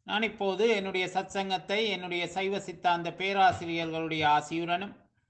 நான் இப்போது என்னுடைய சத்சங்கத்தை என்னுடைய சைவ சித்தாந்த பேராசிரியர்களுடைய ஆசியுடனும்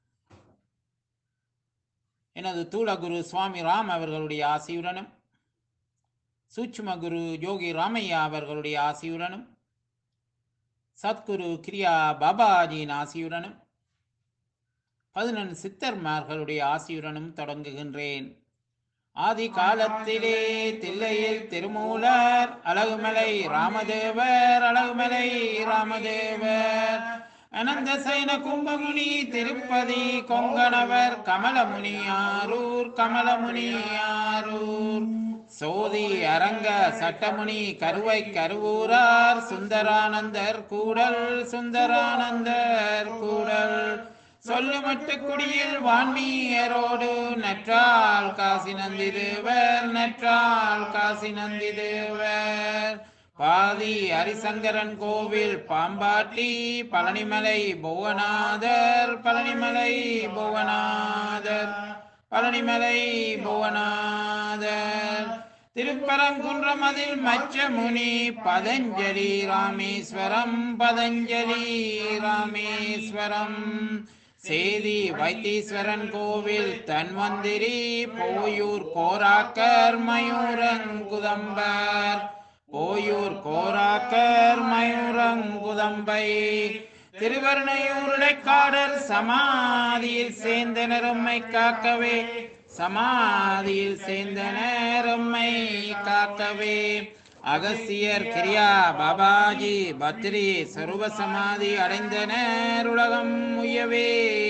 எனது தூளகுரு சுவாமி ராம் அவர்களுடைய ஆசியுடனும் சூட்சும குரு யோகி ராமையா அவர்களுடைய ஆசியுடனும் சத்குரு கிரியா பாபாஜியின் ஆசியுடனும் பதினெண் சித்தர்மார்களுடைய ஆசியுடனும் தொடங்குகின்றேன் ஆதி காலத்திலே தில்லையில் திருமூலர் அழகுமலை ராமதேவர் அழகுமலை ராமதேவர் அனந்த சைன கும்பமுனி திருப்பதி கொங்கணவர் கமலமுனி ஆரூர் கமலமுனி ஆரூர் சோதி அரங்க சட்டமுனி கருவை கருவூரார் சுந்தரானந்தர் கூடல் சுந்தரானந்தர் கூடல் சொல்லுமட்டு குடியில் வான்மீயரோடு நற்றால் காசி நந்தி தேவர் நற்றால் காசி நந்தி தேவர் பாதி ஹரிசங்கரன் கோவில் பாம்பாட்டி பழனிமலை புவனாதர் பழனிமலை புவனாதர் பழனிமலை புவனாதர் திருப்பரங்குன்றமதில் மச்சமுனி பதஞ்சலி ராமேஸ்வரம் பதஞ்சலி ராமேஸ்வரம் சேதி வைத்தீஸ்வரன் கோவில் தன்வந்திரி போயூர் கோராக்கர் மயூரங்குதம்பர் போயூர் கோராக்கர் மயூரங்குதம்பை திருவருணையூருடைக்காடர் சமாதியில் சேர்ந்தனர் உம்மை காக்கவே சமாதியில் சேர்ந்தனர் உம்மை காக்கவே அகஸ்தியர் கிரியா பாபாஜி பத்ரி சருவ சமாதி அடைந்தனர் உலகம் உயவே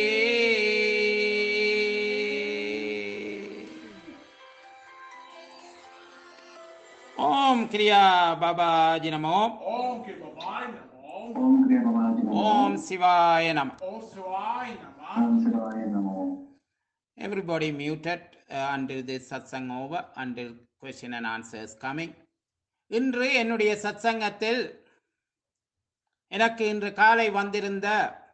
ஓம் கிரியா பாபாஜி நமோ Om Kibavai Namo. ஓம் கிரிய பவாஜி நமோ ஓம் சிவாய நம Om Svai Nama. ஓம் சிவாய நமோ Everybody muted uh, until this satsang over, until question and answers coming. இன்று என்னுடைய சத்சங்கத்தில் எனக்கு இன்று காலை வந்திருந்த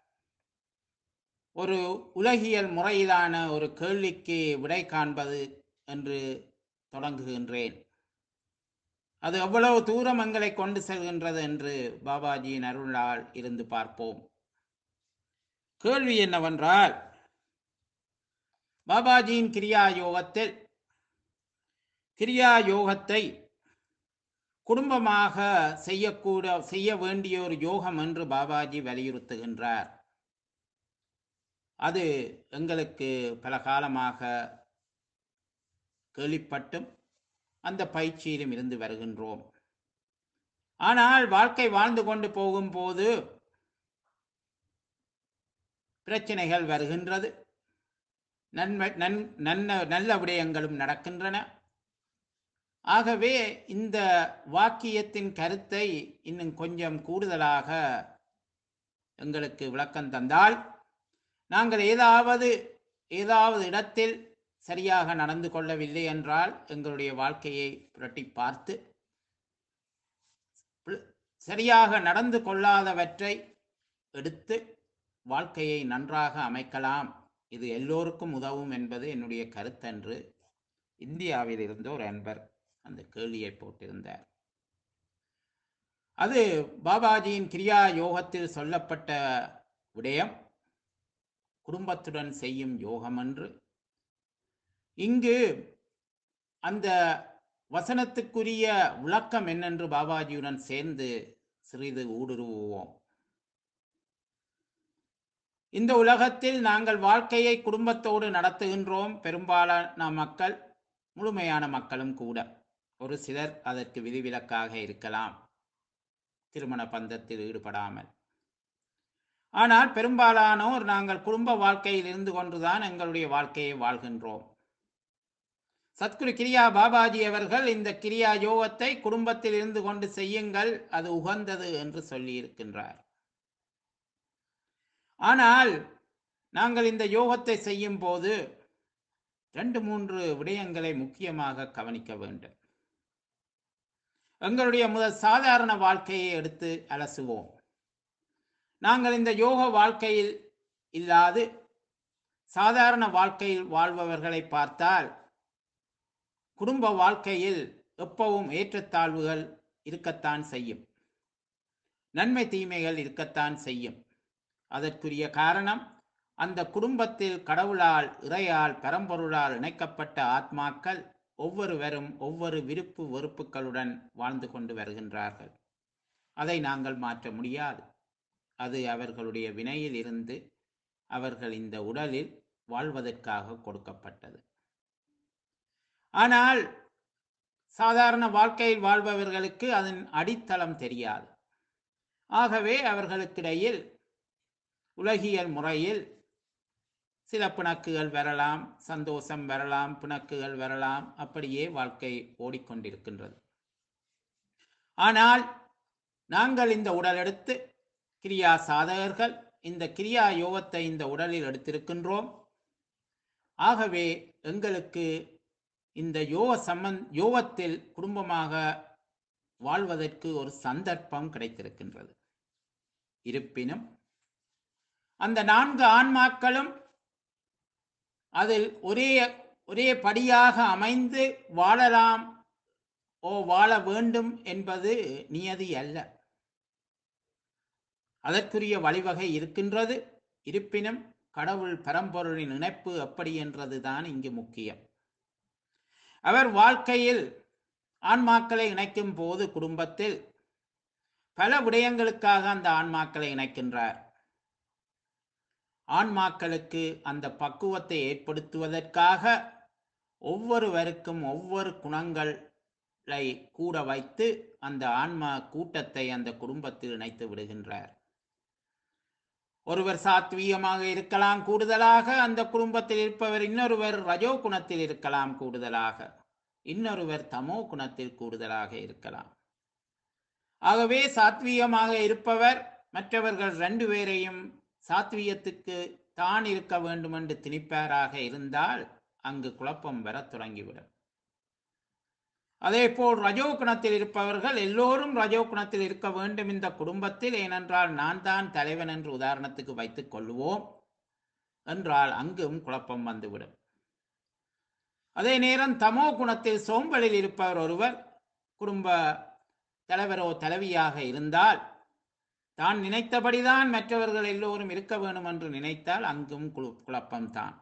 ஒரு உலகியல் முறையிலான ஒரு கேள்விக்கு விடை காண்பது என்று தொடங்குகின்றேன் அது எவ்வளவு தூரம் எங்களை கொண்டு செல்கின்றது என்று பாபாஜியின் அருளால் இருந்து பார்ப்போம் கேள்வி என்னவென்றால் பாபாஜியின் கிரியா யோகத்தில் கிரியா யோகத்தை குடும்பமாக செய்யக்கூட செய்ய வேண்டிய ஒரு யோகம் என்று பாபாஜி வலியுறுத்துகின்றார் அது எங்களுக்கு பல காலமாக கேள்விப்பட்டும் அந்த பயிற்சியிலும் இருந்து வருகின்றோம் ஆனால் வாழ்க்கை வாழ்ந்து கொண்டு போகும்போது பிரச்சனைகள் வருகின்றது நன்மை நன் நன்ன நல்ல விடயங்களும் நடக்கின்றன ஆகவே இந்த வாக்கியத்தின் கருத்தை இன்னும் கொஞ்சம் கூடுதலாக எங்களுக்கு விளக்கம் தந்தால் நாங்கள் ஏதாவது ஏதாவது இடத்தில் சரியாக நடந்து கொள்ளவில்லை என்றால் எங்களுடைய வாழ்க்கையை புரட்டி பார்த்து பி- சரியாக நடந்து கொள்ளாதவற்றை எடுத்து வாழ்க்கையை நன்றாக அமைக்கலாம் இது எல்லோருக்கும் உதவும் என்பது என்னுடைய கருத்தன்று இந்தியாவில் இருந்த ஒரு அன்பர் அந்த கேள்வியை போட்டிருந்தார் அது பாபாஜியின் கிரியா யோகத்தில் சொல்லப்பட்ட விடயம் குடும்பத்துடன் செய்யும் யோகம் என்று இங்கு அந்த வசனத்துக்குரிய விளக்கம் என்னென்று பாபாஜியுடன் சேர்ந்து சிறிது ஊடுருவுவோம் இந்த உலகத்தில் நாங்கள் வாழ்க்கையை குடும்பத்தோடு நடத்துகின்றோம் பெரும்பாலான மக்கள் முழுமையான மக்களும் கூட ஒரு சிலர் அதற்கு விதிவிலக்காக இருக்கலாம் திருமண பந்தத்தில் ஈடுபடாமல் ஆனால் பெரும்பாலானோர் நாங்கள் குடும்ப வாழ்க்கையில் இருந்து கொண்டுதான் எங்களுடைய வாழ்க்கையை வாழ்கின்றோம் சத்குரு கிரியா பாபாஜி அவர்கள் இந்த கிரியா யோகத்தை குடும்பத்தில் இருந்து கொண்டு செய்யுங்கள் அது உகந்தது என்று சொல்லி இருக்கின்றார் ஆனால் நாங்கள் இந்த யோகத்தை செய்யும் போது ரெண்டு மூன்று விடயங்களை முக்கியமாக கவனிக்க வேண்டும் எங்களுடைய முதல் சாதாரண வாழ்க்கையை எடுத்து அலசுவோம் நாங்கள் இந்த யோக வாழ்க்கையில் இல்லாது சாதாரண வாழ்க்கையில் வாழ்பவர்களை பார்த்தால் குடும்ப வாழ்க்கையில் எப்பவும் ஏற்றத்தாழ்வுகள் இருக்கத்தான் செய்யும் நன்மை தீமைகள் இருக்கத்தான் செய்யும் அதற்குரிய காரணம் அந்த குடும்பத்தில் கடவுளால் இறையால் பரம்பொருளால் இணைக்கப்பட்ட ஆத்மாக்கள் ஒவ்வொருவரும் ஒவ்வொரு விருப்பு வெறுப்புகளுடன் வாழ்ந்து கொண்டு வருகின்றார்கள் அதை நாங்கள் மாற்ற முடியாது அது அவர்களுடைய வினையில் இருந்து அவர்கள் இந்த உடலில் வாழ்வதற்காக கொடுக்கப்பட்டது ஆனால் சாதாரண வாழ்க்கையில் வாழ்பவர்களுக்கு அதன் அடித்தளம் தெரியாது ஆகவே அவர்களுக்கிடையில் உலகியல் முறையில் சில பிணக்குகள் வரலாம் சந்தோஷம் வரலாம் பிணக்குகள் வரலாம் அப்படியே வாழ்க்கை ஓடிக்கொண்டிருக்கின்றது ஆனால் நாங்கள் இந்த உடல் எடுத்து கிரியா சாதகர்கள் இந்த கிரியா யோகத்தை இந்த உடலில் எடுத்திருக்கின்றோம் ஆகவே எங்களுக்கு இந்த யோக சம்பந் யோகத்தில் குடும்பமாக வாழ்வதற்கு ஒரு சந்தர்ப்பம் கிடைத்திருக்கின்றது இருப்பினும் அந்த நான்கு ஆன்மாக்களும் அதில் ஒரே ஒரே படியாக அமைந்து வாழலாம் ஓ வாழ வேண்டும் என்பது நியதி அல்ல அதற்குரிய வழிவகை இருக்கின்றது இருப்பினும் கடவுள் பரம்பொருளின் இணைப்பு எப்படி என்றதுதான் இங்கு முக்கியம் அவர் வாழ்க்கையில் ஆன்மாக்களை இணைக்கும் போது குடும்பத்தில் பல விடயங்களுக்காக அந்த ஆன்மாக்களை இணைக்கின்றார் ஆன்மாக்களுக்கு அந்த பக்குவத்தை ஏற்படுத்துவதற்காக ஒவ்வொருவருக்கும் ஒவ்வொரு குணங்களை கூட வைத்து அந்த ஆன்மா கூட்டத்தை அந்த குடும்பத்தில் இணைத்து விடுகின்றார் ஒருவர் சாத்வீகமாக இருக்கலாம் கூடுதலாக அந்த குடும்பத்தில் இருப்பவர் இன்னொருவர் ரஜோ குணத்தில் இருக்கலாம் கூடுதலாக இன்னொருவர் தமோ குணத்தில் கூடுதலாக இருக்கலாம் ஆகவே சாத்வீகமாக இருப்பவர் மற்றவர்கள் ரெண்டு பேரையும் சாத்வீகத்துக்கு தான் இருக்க வேண்டும் என்று திணிப்பாராக இருந்தால் அங்கு குழப்பம் வர தொடங்கிவிடும் அதே போல் ரஜோ குணத்தில் இருப்பவர்கள் எல்லோரும் ரஜோ குணத்தில் இருக்க வேண்டும் இந்த குடும்பத்தில் ஏனென்றால் நான் தான் தலைவன் என்று உதாரணத்துக்கு வைத்துக் கொள்வோம் என்றால் அங்கும் குழப்பம் வந்துவிடும் அதே நேரம் தமோ குணத்தில் சோம்பலில் இருப்பவர் ஒருவர் குடும்ப தலைவரோ தலைவியாக இருந்தால் தான் நினைத்தபடிதான் மற்றவர்கள் எல்லோரும் இருக்க வேண்டும் என்று நினைத்தால் அங்கும் குழு- குழப்பம்தான்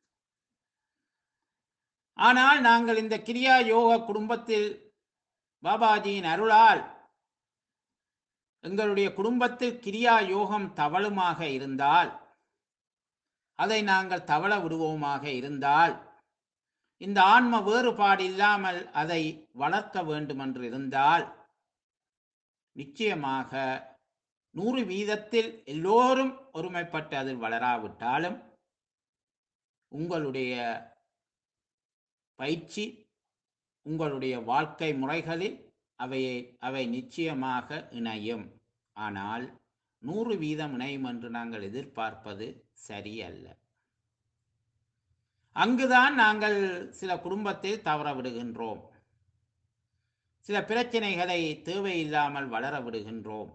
ஆனால் நாங்கள் இந்த கிரியா யோக குடும்பத்தில் பாபாஜியின் அருளால் எங்களுடைய குடும்பத்தில் கிரியா யோகம் தவளுமாக இருந்தால் அதை நாங்கள் தவள விடுவோமாக இருந்தால் இந்த ஆன்ம வேறுபாடு இல்லாமல் அதை வளர்க்க வேண்டும் என்று இருந்தால் நிச்சயமாக நூறு வீதத்தில் எல்லோரும் ஒருமைப்பட்டு அதில் வளராவிட்டாலும் உங்களுடைய பயிற்சி உங்களுடைய வாழ்க்கை முறைகளில் அவையை அவை நிச்சயமாக இணையும் ஆனால் நூறு வீதம் இணையும் என்று நாங்கள் எதிர்பார்ப்பது சரியல்ல அங்குதான் நாங்கள் சில குடும்பத்தில் தவற விடுகின்றோம் சில பிரச்சனைகளை தேவையில்லாமல் வளர விடுகின்றோம்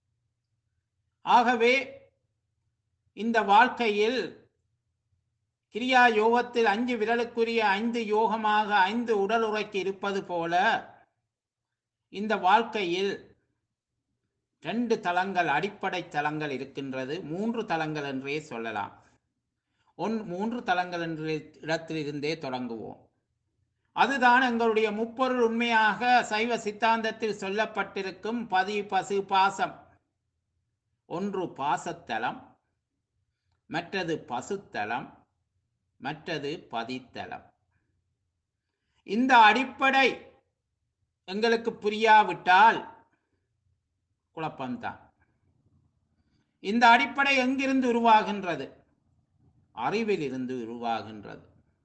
ஆகவே இந்த வாழ்க்கையில் கிரியா யோகத்தில் அஞ்சு விரலுக்குரிய ஐந்து யோகமாக ஐந்து உடலுறைக்கு இருப்பது போல இந்த வாழ்க்கையில் ரெண்டு தலங்கள் அடிப்படை தலங்கள் இருக்கின்றது மூன்று தலங்கள் என்றே சொல்லலாம் ஒன் மூன்று தலங்கள் என்ற இடத்திலிருந்தே தொடங்குவோம் அதுதான் எங்களுடைய முப்பொருள் உண்மையாக சைவ சித்தாந்தத்தில் சொல்லப்பட்டிருக்கும் பதி பசு பாசம் ஒன்று பாசத்தலம் மற்றது பசுத்தலம் மற்றது பதித்தலம் இந்த அடிப்படை எங்களுக்கு புரியாவிட்டால் குழப்பம்தான் இந்த அடிப்படை எங்கிருந்து உருவாகின்றது அறிவில் இருந்து உருவாகின்றது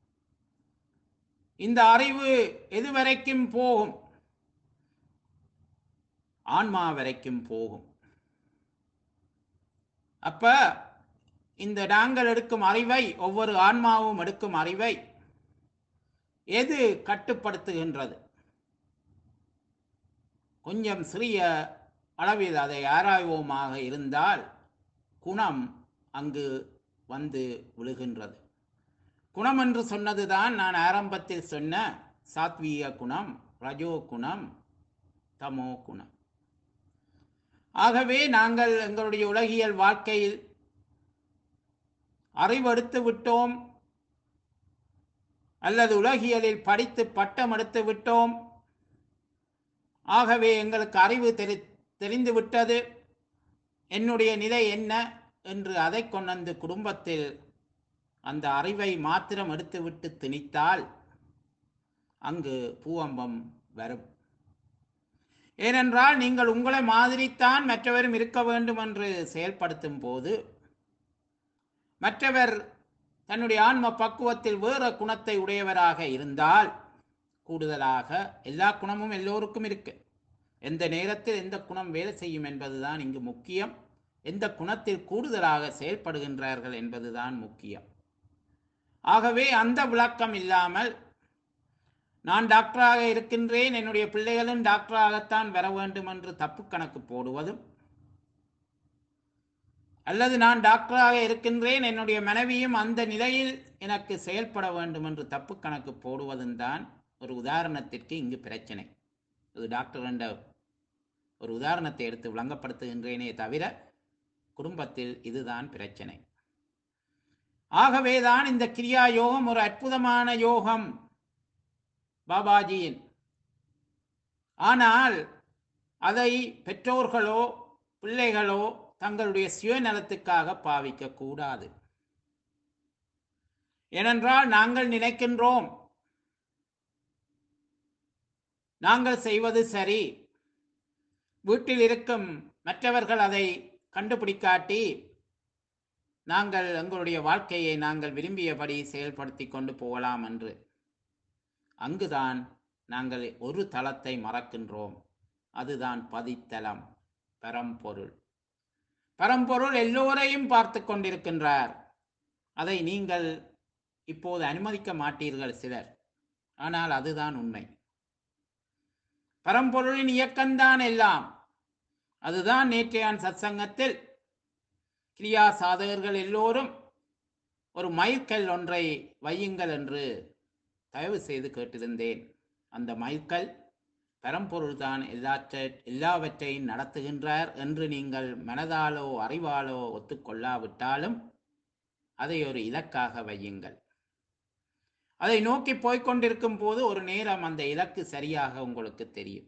இந்த அறிவு எதுவரைக்கும் போகும் ஆன்மா வரைக்கும் போகும் அப்ப இந்த நாங்கள் எடுக்கும் அறிவை ஒவ்வொரு ஆன்மாவும் எடுக்கும் அறிவை எது கட்டுப்படுத்துகின்றது கொஞ்சம் சிறிய அளவில் அதை ஆராய்வோமாக இருந்தால் குணம் அங்கு வந்து விழுகின்றது குணம் என்று சொன்னதுதான் நான் ஆரம்பத்தில் சொன்ன சாத்வீக குணம் ரஜோ குணம் தமோ குணம் ஆகவே நாங்கள் எங்களுடைய உலகியல் வாழ்க்கையில் அறிவெடுத்து விட்டோம் அல்லது உலகியலில் படித்து பட்டம் எடுத்து விட்டோம் ஆகவே எங்களுக்கு அறிவு தெரி தெரிந்து விட்டது என்னுடைய நிலை என்ன என்று அதை கொண்டு குடும்பத்தில் அந்த அறிவை மாத்திரம் எடுத்துவிட்டு திணித்தால் அங்கு பூவம்பம் வரும் ஏனென்றால் நீங்கள் உங்களை மாதிரித்தான் மற்றவரும் இருக்க வேண்டும் என்று செயல்படுத்தும் போது மற்றவர் தன்னுடைய ஆன்ம பக்குவத்தில் வேற குணத்தை உடையவராக இருந்தால் கூடுதலாக எல்லா குணமும் எல்லோருக்கும் இருக்கு எந்த நேரத்தில் எந்த குணம் வேலை செய்யும் என்பதுதான் இங்கு முக்கியம் எந்த குணத்தில் கூடுதலாக செயல்படுகின்றார்கள் என்பதுதான் முக்கியம் ஆகவே அந்த விளக்கம் இல்லாமல் நான் டாக்டராக இருக்கின்றேன் என்னுடைய பிள்ளைகளும் டாக்டராகத்தான் வர வேண்டும் என்று தப்பு கணக்கு போடுவதும் அல்லது நான் டாக்டராக இருக்கின்றேன் என்னுடைய மனைவியும் அந்த நிலையில் எனக்கு செயல்பட வேண்டும் என்று தப்பு கணக்கு போடுவதும் தான் ஒரு உதாரணத்திற்கு இங்கு பிரச்சனை இது டாக்டர் என்ற ஒரு உதாரணத்தை எடுத்து விளங்கப்படுத்துகின்றேனே தவிர குடும்பத்தில் இதுதான் பிரச்சனை ஆகவேதான் இந்த கிரியா யோகம் ஒரு அற்புதமான யோகம் பாபாஜியின் ஆனால் அதை பெற்றோர்களோ பிள்ளைகளோ தங்களுடைய சுயநலத்துக்காக பாவிக்க கூடாது ஏனென்றால் நாங்கள் நினைக்கின்றோம் நாங்கள் செய்வது சரி வீட்டில் இருக்கும் மற்றவர்கள் அதை கண்டுபிடிக்காட்டி நாங்கள் எங்களுடைய வாழ்க்கையை நாங்கள் விரும்பியபடி செயல்படுத்தி கொண்டு போகலாம் என்று அங்குதான் நாங்கள் ஒரு தளத்தை மறக்கின்றோம் அதுதான் பதித்தலம் பரம்பொருள் பரம்பொருள் எல்லோரையும் பார்த்து கொண்டிருக்கின்றார் அதை நீங்கள் இப்போது அனுமதிக்க மாட்டீர்கள் சிலர் ஆனால் அதுதான் உண்மை பரம்பொருளின் இயக்கம்தான் எல்லாம் அதுதான் நேற்றையான் சத்சங்கத்தில் கிரியா சாதகர்கள் எல்லோரும் ஒரு மைல்கல் ஒன்றை வையுங்கள் என்று தயவு செய்து கேட்டிருந்தேன் அந்த மைல்கல் பரம்பொருள்தான் எல்லாற்ற எல்லாவற்றையும் நடத்துகின்றார் என்று நீங்கள் மனதாலோ அறிவாலோ ஒத்துக்கொள்ளாவிட்டாலும் அதை ஒரு இலக்காக வையுங்கள் அதை நோக்கி போய்க்கொண்டிருக்கும் போது ஒரு நேரம் அந்த இலக்கு சரியாக உங்களுக்கு தெரியும்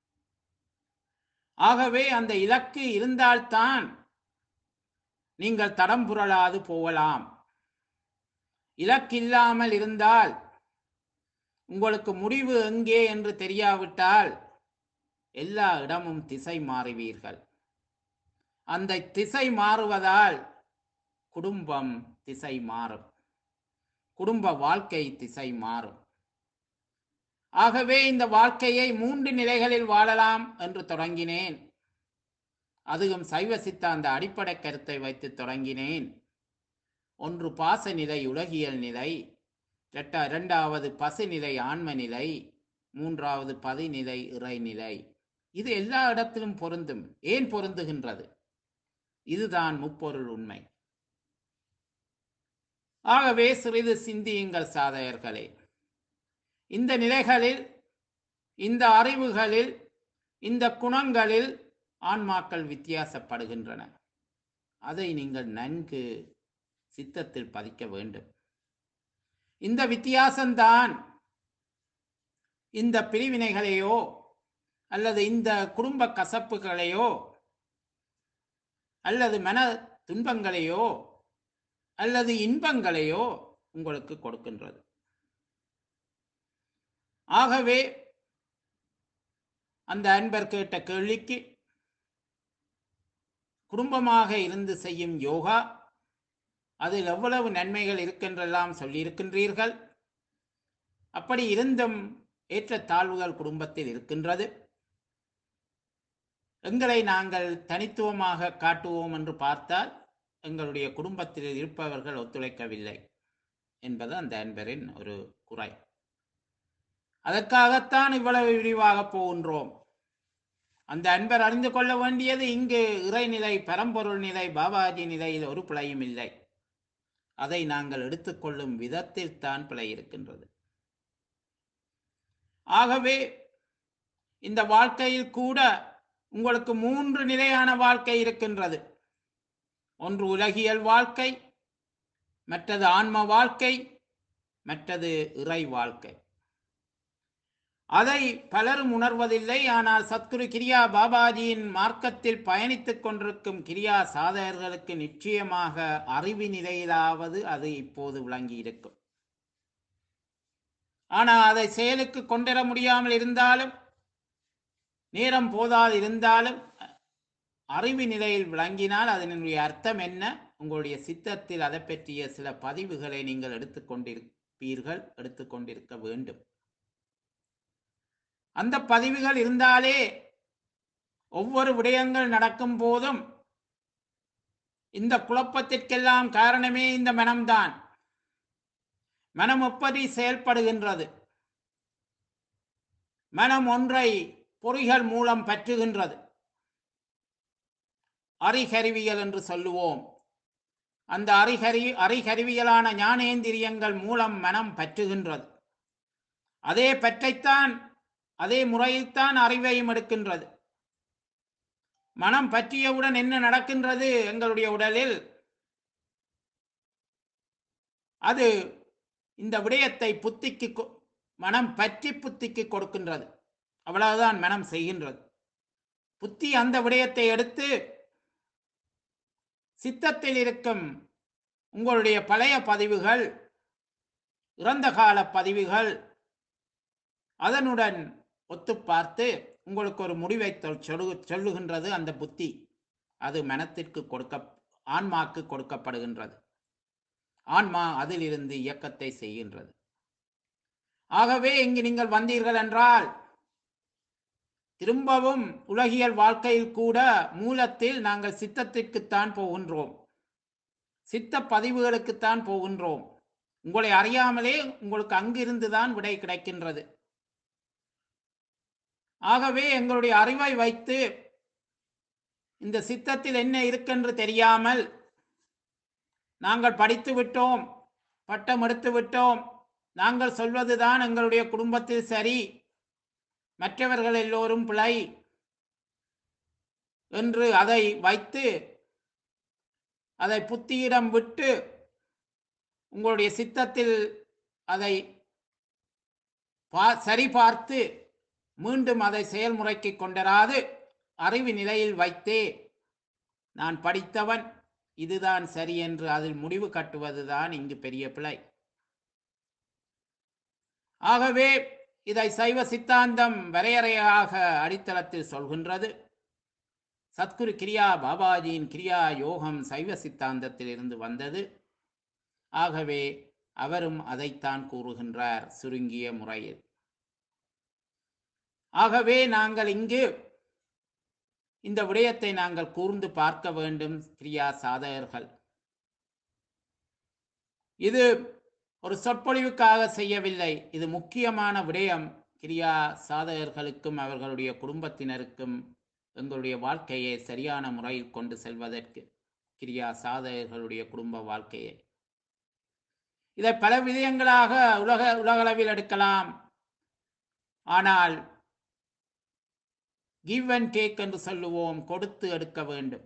ஆகவே அந்த இலக்கு இருந்தால்தான் நீங்கள் தடம் புரளாது போகலாம் இலக்கு இல்லாமல் இருந்தால் உங்களுக்கு முடிவு எங்கே என்று தெரியாவிட்டால் எல்லா இடமும் திசை மாறுவீர்கள் அந்த திசை மாறுவதால் குடும்பம் திசை மாறும் குடும்ப வாழ்க்கை திசை மாறும் ஆகவே இந்த வாழ்க்கையை மூன்று நிலைகளில் வாழலாம் என்று தொடங்கினேன் அதுவும் சைவ சித்தாந்த அடிப்படை கருத்தை வைத்து தொடங்கினேன் ஒன்று பாச நிலை உலகியல் நிலை இரட்ட- இரண்டாவது பசுநிலை ஆன்ம நிலை மூன்றாவது பதிநிலை இறைநிலை இது எல்லா இடத்திலும் பொருந்தும் ஏன் பொருந்துகின்றது இதுதான் முப்பொருள் உண்மை ஆகவே சிறிது சிந்தியுங்கள் சாதகர்களே இந்த நிலைகளில் இந்த அறிவுகளில் இந்த குணங்களில் ஆன்மாக்கள் வித்தியாசப்படுகின்றன அதை நீங்கள் நன்கு சித்தத்தில் பதிக்க வேண்டும் இந்த வித்தியாசம்தான் இந்த பிரிவினைகளையோ அல்லது இந்த குடும்ப கசப்புகளையோ அல்லது மன துன்பங்களையோ அல்லது இன்பங்களையோ உங்களுக்கு கொடுக்கின்றது ஆகவே அந்த அன்பர் கேட்ட கேள்விக்கு குடும்பமாக இருந்து செய்யும் யோகா அதில் எவ்வளவு நன்மைகள் இருக்கின்றெல்லாம் சொல்லியிருக்கின்றீர்கள் அப்படி இருந்தும் ஏற்றத்தாழ்வுகள் குடும்பத்தில் இருக்கின்றது எங்களை நாங்கள் தனித்துவமாக காட்டுவோம் என்று பார்த்தால் எங்களுடைய குடும்பத்தில் இருப்பவர்கள் ஒத்துழைக்கவில்லை என்பது அந்த அன்பரின் ஒரு குறை அதற்காகத்தான் இவ்வளவு விரிவாக போகின்றோம் அந்த அன்பர் அறிந்து கொள்ள வேண்டியது இங்கு இறைநிலை பரம்பொருள் நிலை பாபாஜி நிலையில் ஒரு பிழையும் இல்லை அதை நாங்கள் எடுத்துக்கொள்ளும் விதத்தில் தான் பிழை இருக்கின்றது ஆகவே இந்த வாழ்க்கையில் கூட உங்களுக்கு மூன்று நிலையான வாழ்க்கை இருக்கின்றது ஒன்று உலகியல் வாழ்க்கை மற்றது ஆன்ம வாழ்க்கை மற்றது இறை வாழ்க்கை அதை பலரும் உணர்வதில்லை ஆனால் சத்குரு கிரியா பாபாஜியின் மார்க்கத்தில் பயணித்துக் கொண்டிருக்கும் கிரியா சாதகர்களுக்கு நிச்சயமாக அறிவு நிலையிலாவது அது இப்போது விளங்கி இருக்கும் ஆனால் அதை செயலுக்கு கொண்டிட முடியாமல் இருந்தாலும் நேரம் போதாது இருந்தாலும் அறிவு நிலையில் விளங்கினால் அதனுடைய அர்த்தம் என்ன உங்களுடைய சித்தத்தில் அதை பற்றிய சில பதிவுகளை நீங்கள் எடுத்துக்கொண்டிருப்பீர்கள் எடுத்துக்கொண்டிருக்க வேண்டும் அந்த பதிவுகள் இருந்தாலே ஒவ்வொரு விடயங்கள் நடக்கும் போதும் இந்த குழப்பத்திற்கெல்லாம் காரணமே இந்த மனம்தான் மனம் எப்படி செயல்படுகின்றது மனம் ஒன்றை பொறிகள் மூலம் பற்றுகின்றது அறிகருவியல் என்று சொல்லுவோம் அந்த அறிகரி அறிகருவியலான ஞானேந்திரியங்கள் மூலம் மனம் பற்றுகின்றது அதே பற்றைத்தான் அதே முறையில்தான் அறிவையும் எடுக்கின்றது மனம் பற்றியவுடன் என்ன நடக்கின்றது எங்களுடைய உடலில் அது இந்த விடயத்தை புத்திக்கு கொ- மனம் பற்றி புத்திக்கு கொடுக்கின்றது அவ்வளவுதான் மனம் செய்கின்றது புத்தி அந்த விடயத்தை எடுத்து சித்தத்தில் இருக்கும் உங்களுடைய பழைய பதிவுகள் இறந்த கால பதிவுகள் அதனுடன் ஒத்து பார்த்து உங்களுக்கு ஒரு முடிவை தொல்- சொல்லு சொல்லுகின்றது அந்த புத்தி அது மனத்திற்கு கொடுக்க ஆன்மாக்கு கொடுக்கப்படுகின்றது ஆன்மா அதிலிருந்து இயக்கத்தை செய்கின்றது ஆகவே இங்கு நீங்கள் வந்தீர்கள் என்றால் திரும்பவும் உலகியல் வாழ்க்கையில் கூட மூலத்தில் நாங்கள் சித்தத்திற்குத்தான் போகின்றோம் சித்த பதிவுகளுக்குத்தான் போகின்றோம் உங்களை அறியாமலே உங்களுக்கு அங்கிருந்துதான் விடை கிடைக்கின்றது ஆகவே எங்களுடைய அறிவை வைத்து இந்த சித்தத்தில் என்ன இருக்கென்று தெரியாமல் நாங்கள் படித்து விட்டோம் பட்டம் எடுத்து விட்டோம் நாங்கள் சொல்வதுதான் எங்களுடைய குடும்பத்தில் சரி மற்றவர்கள் எல்லோரும் பிழை என்று அதை வைத்து அதை புத்தியிடம் விட்டு உங்களுடைய சித்தத்தில் அதை பா- சரிபார்த்து மீண்டும் அதை செயல்முறைக்கு கொண்டராது அறிவு நிலையில் வைத்தே நான் படித்தவன் இதுதான் சரி என்று அதில் முடிவு கட்டுவதுதான் இங்கு பெரிய பிழை ஆகவே இதை சைவ சித்தாந்தம் வரையறையாக அடித்தளத்தில் சொல்கின்றது சத்குரு கிரியா பாபாஜியின் கிரியா யோகம் சைவ சித்தாந்தத்தில் இருந்து வந்தது ஆகவே அவரும் அதைத்தான் கூறுகின்றார் சுருங்கிய முறையில் ஆகவே நாங்கள் இங்கு இந்த விடயத்தை நாங்கள் கூர்ந்து பார்க்க வேண்டும் கிரியா சாதகர்கள் இது ஒரு சொற்பொழிவுக்காக செய்யவில்லை இது முக்கியமான விடயம் கிரியா சாதகர்களுக்கும் அவர்களுடைய குடும்பத்தினருக்கும் எங்களுடைய வாழ்க்கையை சரியான முறையில் கொண்டு செல்வதற்கு கிரியா சாதகர்களுடைய குடும்ப வாழ்க்கையை இதை பல விதயங்களாக உலக உலகளவில் எடுக்கலாம் ஆனால் கிவ் அண்ட் டேக் என்று சொல்லுவோம் கொடுத்து எடுக்க வேண்டும்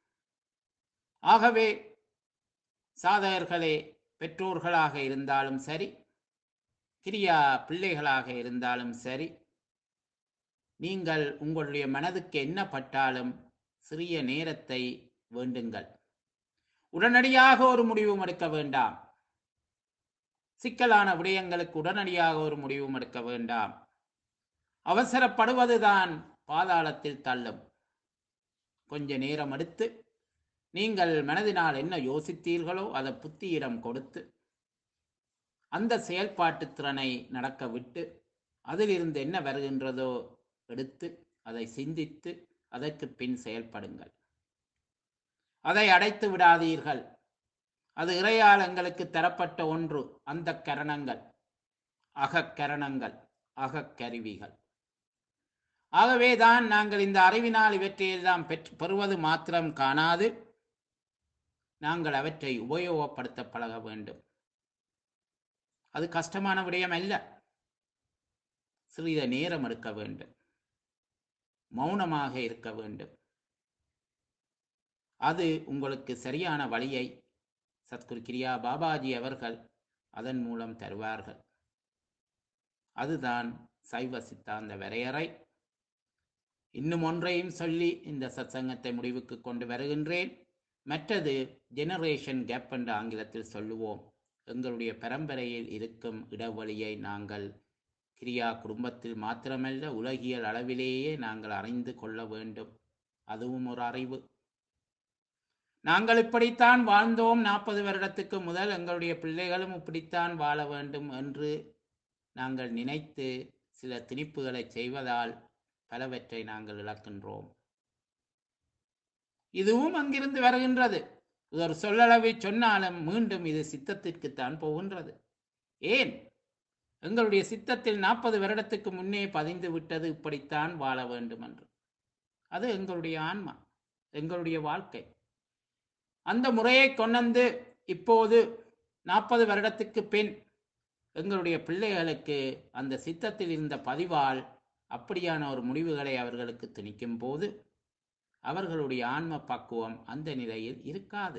ஆகவே சாதகர்களே பெற்றோர்களாக இருந்தாலும் சரி கிரியா பிள்ளைகளாக இருந்தாலும் சரி நீங்கள் உங்களுடைய மனதுக்கு என்ன பட்டாலும் சிறிய நேரத்தை வேண்டுங்கள் உடனடியாக ஒரு முடிவும் எடுக்க வேண்டாம் சிக்கலான விடயங்களுக்கு உடனடியாக ஒரு முடிவும் எடுக்க வேண்டாம் அவசரப்படுவதுதான் பாதாளத்தில் தள்ளும் கொஞ்ச நேரம் எடுத்து நீங்கள் மனதினால் என்ன யோசித்தீர்களோ அதை புத்தியிடம் கொடுத்து அந்த செயல்பாட்டு திறனை நடக்க விட்டு அதிலிருந்து என்ன வருகின்றதோ எடுத்து அதை சிந்தித்து அதற்கு பின் செயல்படுங்கள் அதை அடைத்து விடாதீர்கள் அது இறையால் எங்களுக்கு தரப்பட்ட ஒன்று அந்த கரணங்கள் அகக்கரணங்கள் அகக்கருவிகள் ஆகவேதான் நாங்கள் இந்த அறிவினால் இவற்றையெல்லாம் பெற்று பெறுவது மாத்திரம் காணாது நாங்கள் அவற்றை உபயோகப்படுத்த பழக வேண்டும் அது கஷ்டமான விடயம் அல்ல சிறிது நேரம் எடுக்க வேண்டும் மௌனமாக இருக்க வேண்டும் அது உங்களுக்கு சரியான வழியை சத்குரு கிரியா பாபாஜி அவர்கள் அதன் மூலம் தருவார்கள் அதுதான் சைவ சித்தாந்த வரையறை இன்னும் ஒன்றையும் சொல்லி இந்த சத்சங்கத்தை முடிவுக்கு கொண்டு வருகின்றேன் மற்றது ஜெனரேஷன் கேப் என்று ஆங்கிலத்தில் சொல்லுவோம் எங்களுடைய பரம்பரையில் இருக்கும் இடைவெளியை நாங்கள் கிரியா குடும்பத்தில் மாத்திரமல்ல உலகியல் அளவிலேயே நாங்கள் அறிந்து கொள்ள வேண்டும் அதுவும் ஒரு அறிவு நாங்கள் இப்படித்தான் வாழ்ந்தோம் நாற்பது வருடத்துக்கு முதல் எங்களுடைய பிள்ளைகளும் இப்படித்தான் வாழ வேண்டும் என்று நாங்கள் நினைத்து சில திணிப்புகளை செய்வதால் பலவற்றை நாங்கள் இழக்கின்றோம் இதுவும் அங்கிருந்து வருகின்றது இது ஒரு சொல்லளவை சொன்னாலும் மீண்டும் இது சித்தத்திற்குத்தான் போகின்றது ஏன் எங்களுடைய சித்தத்தில் நாற்பது வருடத்துக்கு முன்னே பதிந்து விட்டது இப்படித்தான் வாழ வேண்டும் என்று அது எங்களுடைய ஆன்மா எங்களுடைய வாழ்க்கை அந்த முறையை கொண்டு இப்போது நாற்பது வருடத்துக்கு பின் எங்களுடைய பிள்ளைகளுக்கு அந்த சித்தத்தில் இருந்த பதிவால் அப்படியான ஒரு முடிவுகளை அவர்களுக்கு திணிக்கும் போது அவர்களுடைய ஆன்ம பக்குவம் அந்த நிலையில் இருக்காது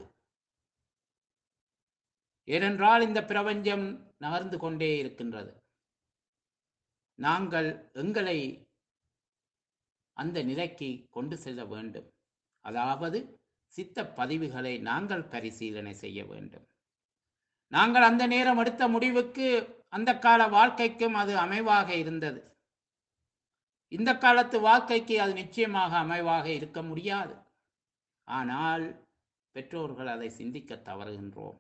ஏனென்றால் இந்த பிரபஞ்சம் நகர்ந்து கொண்டே இருக்கின்றது நாங்கள் எங்களை அந்த நிலைக்கு கொண்டு செல்ல வேண்டும் அதாவது சித்த பதிவுகளை நாங்கள் பரிசீலனை செய்ய வேண்டும் நாங்கள் அந்த நேரம் எடுத்த முடிவுக்கு அந்த கால வாழ்க்கைக்கும் அது அமைவாக இருந்தது இந்த காலத்து வாழ்க்கைக்கு அது நிச்சயமாக அமைவாக இருக்க முடியாது ஆனால் பெற்றோர்கள் அதை சிந்திக்க தவறுகின்றோம்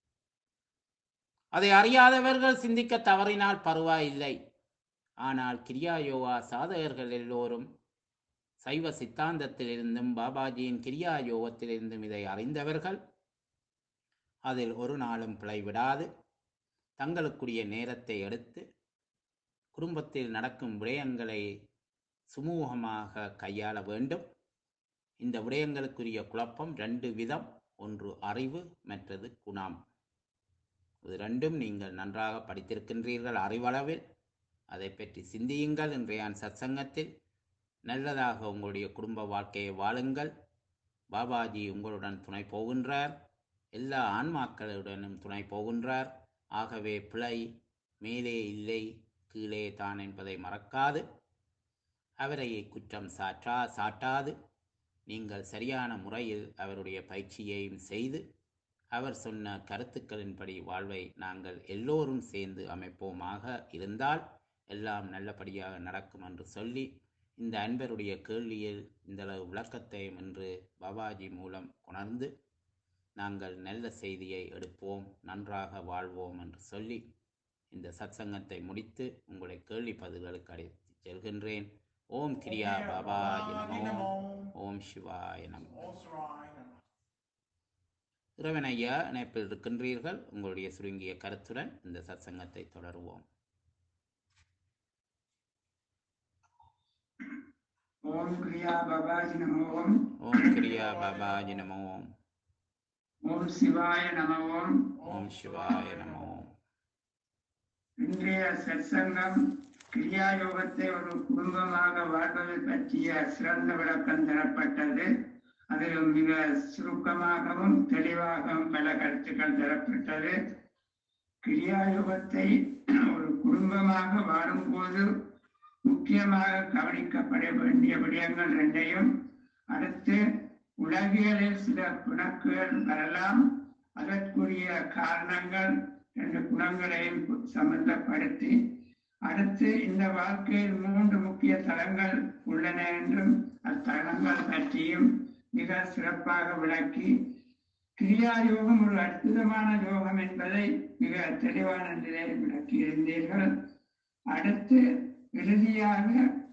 அதை அறியாதவர்கள் சிந்திக்க தவறினால் பரவாயில்லை ஆனால் கிரியா யோகா சாதகர்கள் எல்லோரும் சைவ சித்தாந்தத்திலிருந்தும் பாபாஜியின் கிரியா யோகத்திலிருந்தும் இதை அறிந்தவர்கள் அதில் ஒரு நாளும் பிழைவிடாது தங்களுக்குரிய நேரத்தை எடுத்து குடும்பத்தில் நடக்கும் விடயங்களை சுமூகமாக கையாள வேண்டும் இந்த விடயங்களுக்குரிய குழப்பம் ரெண்டு விதம் ஒன்று அறிவு மற்றது குணம் இது ரெண்டும் நீங்கள் நன்றாக படித்திருக்கின்றீர்கள் அறிவளவில் அதை பற்றி சிந்தியுங்கள் இன்றைய சத்சங்கத்தில் நல்லதாக உங்களுடைய குடும்ப வாழ்க்கையை வாழுங்கள் பாபாஜி உங்களுடன் துணை போகின்றார் எல்லா ஆன்மாக்களுடனும் துணை போகின்றார் ஆகவே பிழை மேலே இல்லை கீழே தான் என்பதை மறக்காது அவரை குற்றம் சாற்றா சாட்டாது நீங்கள் சரியான முறையில் அவருடைய பயிற்சியையும் செய்து அவர் சொன்ன கருத்துக்களின்படி வாழ்வை நாங்கள் எல்லோரும் சேர்ந்து அமைப்போமாக இருந்தால் எல்லாம் நல்லபடியாக நடக்கும் என்று சொல்லி இந்த அன்பருடைய கேள்வியில் இந்த அளவு விளக்கத்தையும் இன்று பாபாஜி மூலம் உணர்ந்து நாங்கள் நல்ல செய்தியை எடுப்போம் நன்றாக வாழ்வோம் என்று சொல்லி இந்த சத்சங்கத்தை முடித்து உங்களை கேள்வி பதில்களுக்கு அழைத்து செல்கின்றேன் ஓம் கிரியா பாபாஜி நமோ ஓம் சிவாய நமோ Om Shivaya Namah. இறைவன் ஐயா இணைப்பில் இருக்கின்றீர்கள் உங்களுடைய சுருங்கிய கருத்துடன் இந்த சத்சங்கத்தை தொடருவோம் ஓம் கிரியா பாபாஜி நமோ ஓம் ஓம் கிரியா பாபாஜி நமோ ஓம் சிவாய நம ஓம் ஓம் சிவாய நமோ இன்றைய சத்சங்கம் கிரியா யோகத்தை ஒரு குடும்பமாக வாழ்வது பற்றிய சிறந்த விளக்கம் தரப்பட்டது அதிலும் மிக சுருக்கமாகவும் தெளிவாகவும் பல கருத்துக்கள் தரப்பட்டது கிரியா யோகத்தை ஒரு குடும்பமாக வாழும்போது முக்கியமாக கவனிக்கப்பட வேண்டிய விடயங்கள் ரெண்டையும் அடுத்து உலகியலில் சில குணக்குகள் வரலாம் அதற்குரிய காரணங்கள் ரெண்டு குணங்களையும் சம்பந்தப்படுத்தி அடுத்து இந்த வாழ்க்கையில் மூன்று முக்கிய தளங்கள் உள்ளன என்றும் அத்தளங்கள் பற்றியும் மிக சிறப்பாக விளக்கி கிரியா யோகம் ஒரு அற்புதமான யோகம் என்பதை மிக தெளிவான நிலையில் விளக்கியிருந்தீர்கள் அடுத்து இறுதியாக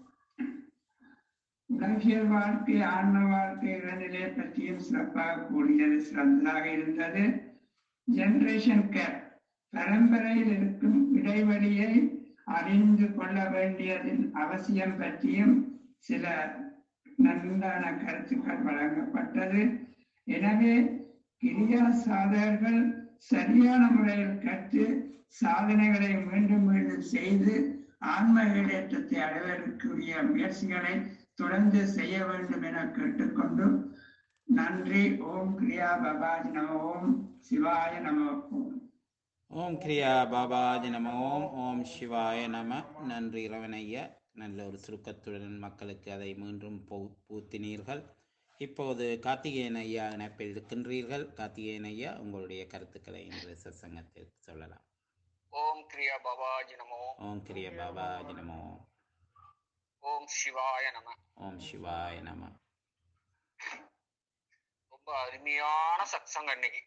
உலகியல் வாழ்க்கை ஆன்ம வாழ்க்கை இளநிலை பற்றியும் சிறப்பாக கூறியது சிறந்ததாக இருந்தது ஜெனரேஷன் கேப் பரம்பரையில் இருக்கும் இடைவெளியை அறிந்து கொள்ள வேண்டியதின் அவசியம் பற்றியும் சில நன்றான கருத்துக்கள் வழங்கப்பட்டது எனவே கிரியா சாதகர்கள் சரியான முறையில் கற்று சாதனைகளை மீண்டும் மீண்டும் செய்து ஆன்ம ஈடேற்றத்தை அடைவதற்குரிய முயற்சிகளை தொடர்ந்து செய்ய வேண்டும் என கேட்டுக்கொண்டு நன்றி ஓம் கிரியா பபாஜி நம ஓம் சிவாய நம ஓம் ஓம் கிரியா பாபாஜி நம ஓம் ஓம் சிவாய நம நன்றி இறைவனையா நல்ல ஒரு சுருக்கத்துடன் மக்களுக்கு அதை மீண்டும் பூ- பூத்தினீர்கள் இப்போது கார்த்திகேயன் ஐயா இணைப்பில் இருக்கின்றீர்கள் கார்த்திகேயன் ஐயா உங்களுடைய கருத்துக்களை இன்று சத்சங்கத்தில் சொல்லலாம் ஓம் கிரியா பாபாஜி நமோ ஓம் கிரிய பாபாஜி நம ஓம் ஓம் சிவாய நம ஓம் சிவாய நம ரொம்ப அருமையான சத்சங்கம் இன்னைக்கு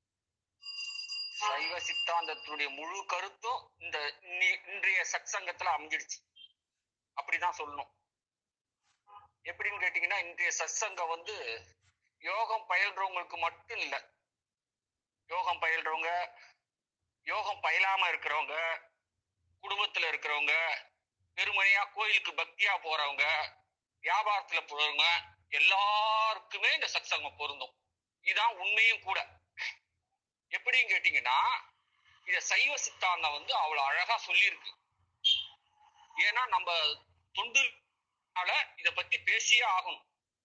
சைவ சித்தாந்தத்தினுடைய முழு கருத்தும் இந்த இன்னி- இன்றைய சத்சங்கத்துல அமைஞ்சிடுச்சு அப்படிதான் சொல்லணும் எப்படின்னு கேட்டீங்கன்னா இன்றைய சத்சங்கம் வந்து யோகம் பயில்றவங்களுக்கு மட்டும் இல்ல யோகம் பயில்றவங்க யோகம் பயிலாம இருக்கிறவங்க குடும்பத்துல இருக்கிறவங்க பெருமனையா கோயிலுக்கு பக்தியா போறவங்க வியாபாரத்துல போறவங்க எல்லாருக்குமே இந்த சத்சங்கம் பொருந்தும் இதான் உண்மையும் கூட எப்படின்னு கேட்டீங்கன்னா இத சைவ சித்தாந்தம் வந்து அவ்வளவு அழகா சொல்லியிருக்கு ஏன்னா நம்ம தொண்டுனால இத பத்தி பேசியே ஆகணும்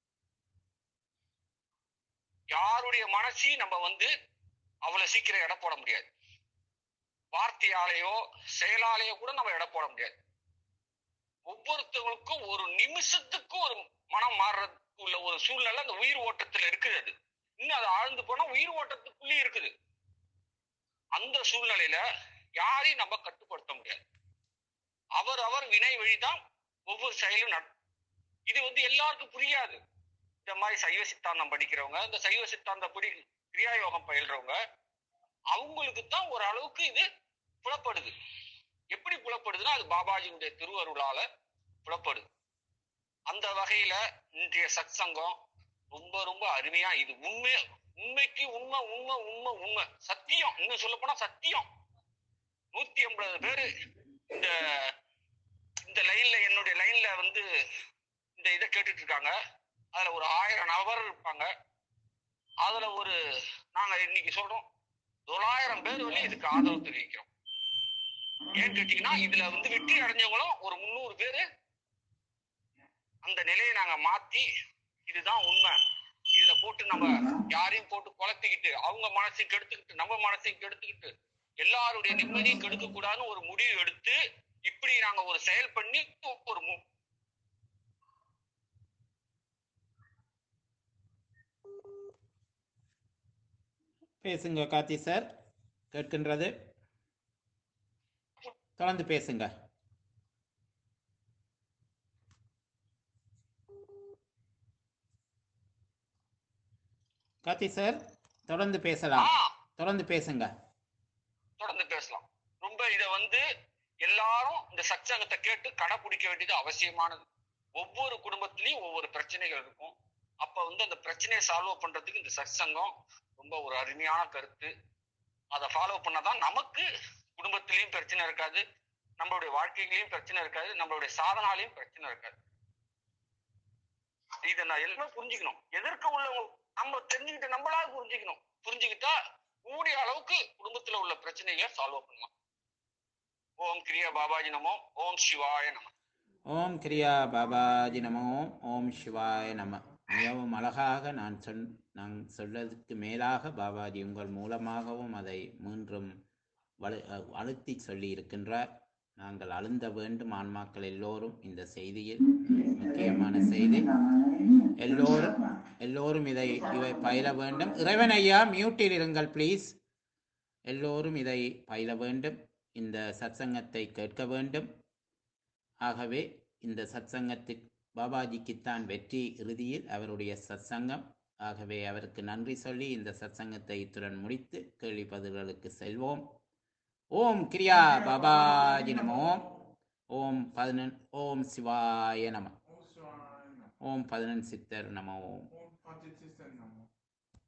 யாருடைய மனசையும் நம்ம வந்து அவ்வளவு சீக்கிரம் எடை போட முடியாது வார்த்தையாலேயோ செயலாலேயோ கூட நம்ம எடை போட முடியாது ஒவ்வொருத்தவங்களுக்கும் ஒரு நிமிஷத்துக்கும் ஒரு மனம் மாறுறதுக்கு உள்ள ஒரு சூழ்நிலை அந்த உயிர் ஓட்டத்துல இருக்குது அது இன்னும் அது ஆழ்ந்து போனா உயிர் ஓட்டத்துக்குள்ளே இருக்குது அந்த சூழ்நிலையில யாரையும் நம்ம கட்டுப்படுத்த முடியாது அவர் அவர் வினை வழிதான் ஒவ்வொரு செயலும் நட இது வந்து எல்லாருக்கும் புரியாது இந்த மாதிரி சைவ சித்தாந்தம் படிக்கிறவங்க இந்த சைவ சித்தாந்தம் படி கிரியா யோகம் பயில்றவங்க அவங்களுக்கு தான் ஒரு அளவுக்கு இது புலப்படுது எப்படி புலப்படுதுன்னா அது பாபாஜியுடைய திருவருளால புலப்படுது அந்த வகையில இன்றைய சத்சங்கம் ரொம்ப ரொம்ப அருமையா இது உண்மை உண்மைக்கு உண்மை உண்மை உண்மை உண்மை சத்தியம் இன்னும் சொல்ல போனா சத்தியம் நூத்தி ஐம்பது பேரு இந்த இந்த லைன்ல என்னுடைய லைன்ல வந்து இந்த இதை கேட்டுட்டு இருக்காங்க அதுல ஒரு ஆயிரம் நபர் இருப்பாங்க அதுல ஒரு நாங்க இன்னைக்கு சொல்றோம் தொள்ளாயிரம் பேர் வரையும் இதுக்கு ஆதரவு தெரிவிக்கிறோம் ஏன்னு கேட்டீங்கன்னா இதுல வந்து வெற்றி அடைஞ்சவங்களும் ஒரு முந்நூறு பேரு அந்த நிலையை நாங்க மாத்தி இதுதான் உண்மை இதுல போட்டு நம்ம யாரையும் போட்டு குழப்பிக்கிட்டு அவங்க மனசையும் கெடுத்துக்கிட்டு நம்ம மனசையும் கெடுத்துக்கிட்டு எல்லாருடைய நிம்மதியும் கெடுக்க கூடாதுன்னு ஒரு முடிவு எடுத்து இப்படி நாங்க ஒரு செயல் பண்ணி ஒரு மு- பேசுங்க கார்த்தி சார் கேட்கின்றது தொடர்ந்து பேசுங்க கார்த்தி சார் தொடர்ந்து பேசலாம் ஆ தொடர்ந்து பேசுங்க தொடர்ந்து பேசலாம் ரொம்ப இத வந்து எல்லாரும் இந்த சத்சங்கத்தை கேட்டு கடைபிடிக்க வேண்டியது அவசியமானது ஒவ்வொரு குடும்பத்திலயும் ஒவ்வொரு பிரச்சனைகள் இருக்கும் அப்ப வந்து அந்த பிரச்சனையை சால்வ் பண்றதுக்கு இந்த சத்சங்கம் ரொம்ப ஒரு அருமையான கருத்து அதை ஃபாலோ பண்ணாதான் நமக்கு குடும்பத்திலயும் பிரச்சனை இருக்காது நம்மளுடைய வாழ்க்கையிலயும் பிரச்சனை இருக்காது நம்மளுடைய சாதனாலையும் பிரச்சனை இருக்காது இதை நான் எல்லாமே புரிஞ்சுக்கணும் எதிர்க்க உள்ளவங்க நம்ம தெரிஞ்சுக்கிட்டு நம்மளால புரிஞ்சுக்கணும் புரிஞ்சுக்கிட்டா கூடிய அளவுக்கு குடும்பத்துல உள்ள பிரச்சனைகளை சால்வ் பண்ணலாம் ஓம் கிரியா பாபாஜி நமோ ஓம் சிவாய நம ஓம் கிரியா பாபாஜி நமோ ஓம் சிவாய நம மிகவும் அழகாக நான் சொன் நான் சொல்லதுக்கு மேலாக பாபாஜி உங்கள் மூலமாகவும் அதை மீண்டும் வலு அஹ் அழுத்தி சொல்லி இருக்கின்றார் நாங்கள் அழுந்த வேண்டும் ஆன்மாக்கள் எல்லோரும் இந்த செய்தியில் முக்கியமான செய்தி எல்லோரும் எல்லோரும் இதை இவை பயில வேண்டும் இறைவன் ஐயா மியூட்டில் இருங்கள் ப்ளீஸ் எல்லோரும் இதை பயில வேண்டும் இந்த சத்சங்கத்தை கேட்க வேண்டும் ஆகவே இந்த சத்சங்கத்துக்கு பாபாஜிக்குத்தான் வெற்றி இறுதியில் அவருடைய சத்சங்கம் ஆகவே அவருக்கு நன்றி சொல்லி இந்த சத்சங்கத்தை இத்துடன் முடித்து கேள்வி பதில்களுக்கு செல்வோம் ஓம் கிரியா பாபாஜி நமோ ஓம் பதினெண் ஓம் சிவாய நம ஓம் சிவாய நம ஓம் பதினெண் சித்தர் நம ஓம் ஓம் பஞ்சசிஸ்டன் நமோ